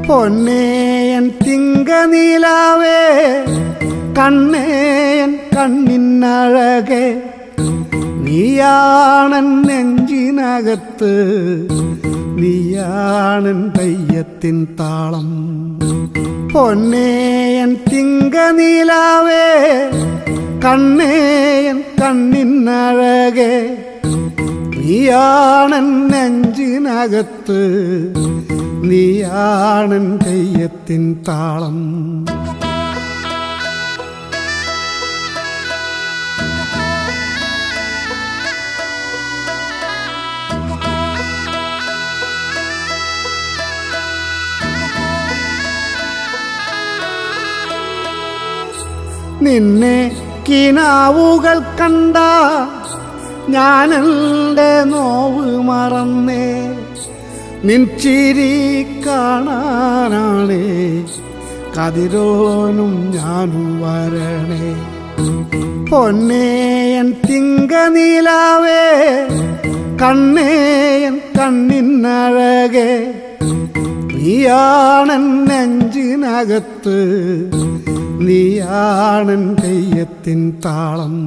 പൊന്നേയൻ തിങ്കനീലാവേ കണ്ണേയൻ കണ്ണിനഴകെ നീയാണൻ നെഞ്ചിനകത്ത് നീയാണൻ തെയ്യത്തിൻ താളം പൊന്നേയൻ തിങ്കനീലാവേ കണ്ണേയൻ കണ്ണിനഴകെ നീയാണൻ നെഞ്ചിനകത്ത് നീയാണൻ തെയ്യത്തിൻ താളം നിന്നെ കിനാവുകൾ കണ്ട ഞാനെന്റെ നോവ് മറന്നേ നിൻ ചിരി കാണാനാണേ കതിരോനും ഞാനും വരണേ പൊന്നേയൻ തിങ്കനീലാവേ കണ്ണേയൻ കണ്ണിനഴകെ നീയാണൻ നെഞ്ചിനകത്ത് നീയാണൻ തെയ്യത്തിൻ താളം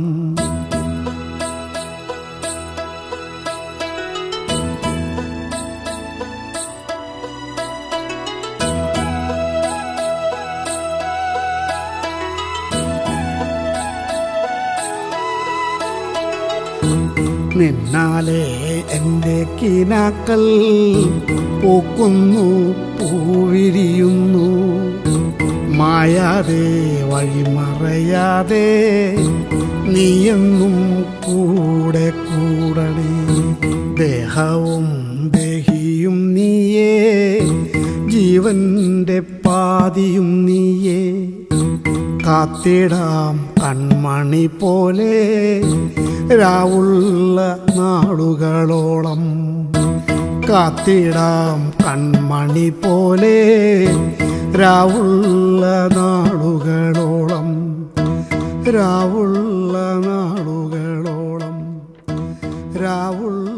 നിന്നാലേ എൻ്റെ കിനാക്കൽ പൂക്കുന്നു പൂവിരിയുന്നു മായാതെ വഴിമറയാതെ നീയെന്നും കൂടെ കൂടണേ ദേഹവും ദേഹിയും നീയേ ജീവന്റെ പാതിയും നീയേ കാത്തിടാം കൺമണി പോലെ രാവുള്ള നാളുകളോളം കാത്തിടാം കൺമണി പോലെ രാവുള്ള നാളുകളോളം രാവുള്ള നാളുകളോളം രാവുള്ള